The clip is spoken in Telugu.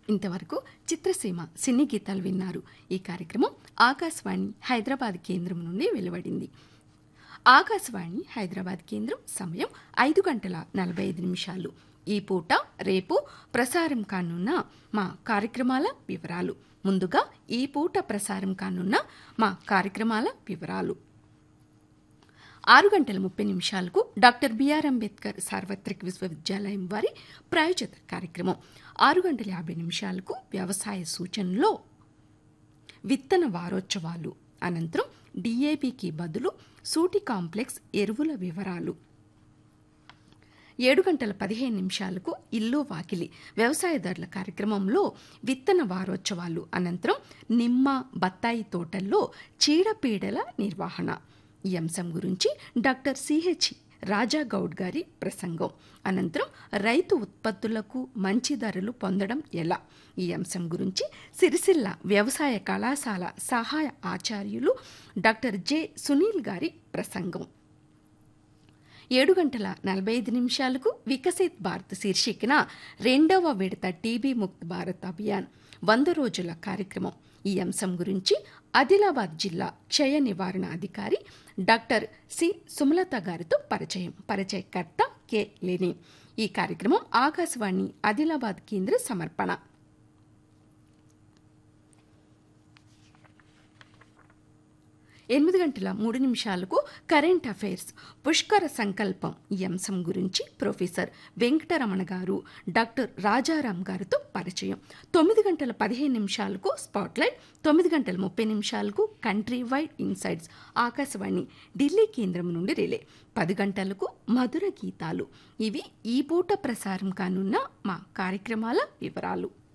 ఇంతవరకు చిత్రసీమ సినీ గీతాలు విన్నారు ఈ కార్యక్రమం ఆకాశవాణి హైదరాబాద్ కేంద్రం నుండి వెలువడింది ఆకాశవాణి హైదరాబాద్ కేంద్రం సమయం ఐదు గంటల నలభై ఐదు నిమిషాలు ఈ పూట రేపు ప్రసారం కానున్న మా కార్యక్రమాల వివరాలు ముందుగా ఈ పూట ప్రసారం కానున్న మా కార్యక్రమాల వివరాలు ఆరు గంటల ముప్పై నిమిషాలకు డాక్టర్ బిఆర్ అంబేద్కర్ సార్వత్రిక విశ్వవిద్యాలయం వారి ప్రాయోజిత కార్యక్రమం ఆరు గంటల యాభై నిమిషాలకు వ్యవసాయ సూచనలో విత్తన వారోత్సవాలు అనంతరం డిఏపికి బదులు సూటి కాంప్లెక్స్ ఎరువుల వివరాలు ఏడు గంటల పదిహేను నిమిషాలకు ఇల్లు వాకిలి వ్యవసాయదారుల కార్యక్రమంలో విత్తన వారోత్సవాలు అనంతరం నిమ్మ బత్తాయి తోటల్లో చీడపీడల నిర్వహణ ఈ అంశం గురించి డాక్టర్ సిహెచ్ రాజా గౌడ్ గారి ప్రసంగం అనంతరం రైతు ఉత్పత్తులకు మంచి ధరలు పొందడం ఎలా ఈ అంశం గురించి సిరిసిల్ల వ్యవసాయ కళాశాల సహాయ ఆచార్యులు డాక్టర్ జె సునీల్ గారి ప్రసంగం ఏడు గంటల నలభై ఐదు నిమిషాలకు వికసిత్ భారత్ శీర్షికన రెండవ విడత టీబీ ముక్త్ భారత్ అభియాన్ వంద రోజుల కార్యక్రమం ఈ అంశం గురించి ఆదిలాబాద్ జిల్లా క్షయ నివారణ అధికారి డాక్టర్ సి సుమలత గారితో పరిచయం పరిచయకర్త కె లేని ఈ కార్యక్రమం ఆకాశవాణి ఆదిలాబాద్ కేంద్ర సమర్పణ ఎనిమిది గంటల మూడు నిమిషాలకు కరెంట్ అఫైర్స్ పుష్కర సంకల్పం ఈ అంశం గురించి ప్రొఫెసర్ వెంకటరమణ గారు డాక్టర్ రాజారాం గారితో పరిచయం తొమ్మిది గంటల పదిహేను నిమిషాలకు స్పాట్లైట్ తొమ్మిది గంటల ముప్పై నిమిషాలకు country wide insights Akashvani Delhi కేంద్రం నుండి రిలే పది గంటలకు మధుర గీతాలు ఇవి ఈ పూట ప్రసారం కానున్న మా కార్యక్రమాల వివరాలు